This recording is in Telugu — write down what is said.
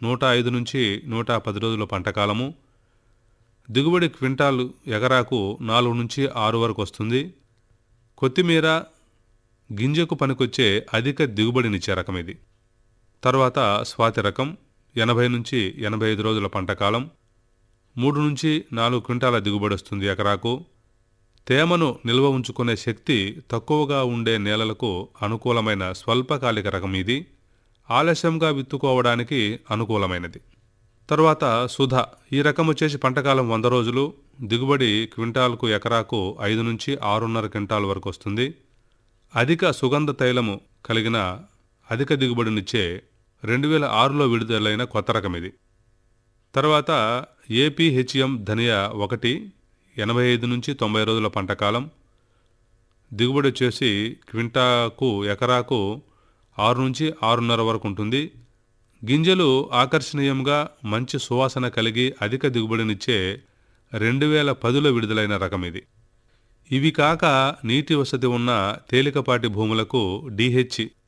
నూట ఐదు నుంచి నూట పది రోజుల పంటకాలము దిగుబడి క్వింటాలు ఎకరాకు నాలుగు నుంచి ఆరు వరకు వస్తుంది కొత్తిమీర గింజకు పనికొచ్చే అధిక దిగుబడినిచ్చే రకం ఇది తర్వాత స్వాతి రకం ఎనభై నుంచి ఎనభై ఐదు రోజుల పంటకాలం మూడు నుంచి నాలుగు క్వింటాల దిగుబడి వస్తుంది ఎకరాకు తేమను నిల్వ ఉంచుకునే శక్తి తక్కువగా ఉండే నేలలకు అనుకూలమైన స్వల్పకాలిక రకం ఇది ఆలస్యంగా విత్తుకోవడానికి అనుకూలమైనది తర్వాత సుధ ఈ రకం వచ్చేసి పంటకాలం వంద రోజులు దిగుబడి క్వింటాల్కు ఎకరాకు ఐదు నుంచి ఆరున్నర క్వింటాల్ వరకు వస్తుంది అధిక సుగంధ తైలము కలిగిన అధిక దిగుబడినిచ్చే రెండు వేల ఆరులో విడుదలైన కొత్త రకం ఇది తర్వాత ఏపీహెచ్ఎం ధనియా ఒకటి ఎనభై ఐదు నుంచి తొంభై రోజుల పంటకాలం దిగుబడి వచ్చేసి క్వింటాకు ఎకరాకు ఆరు నుంచి ఆరున్నర వరకు ఉంటుంది గింజలు ఆకర్షణీయంగా మంచి సువాసన కలిగి అధిక దిగుబడినిచ్చే రెండు వేల పదిలో విడుదలైన రకం ఇది ఇవి కాక నీటి వసతి ఉన్న తేలికపాటి భూములకు డిహెచ్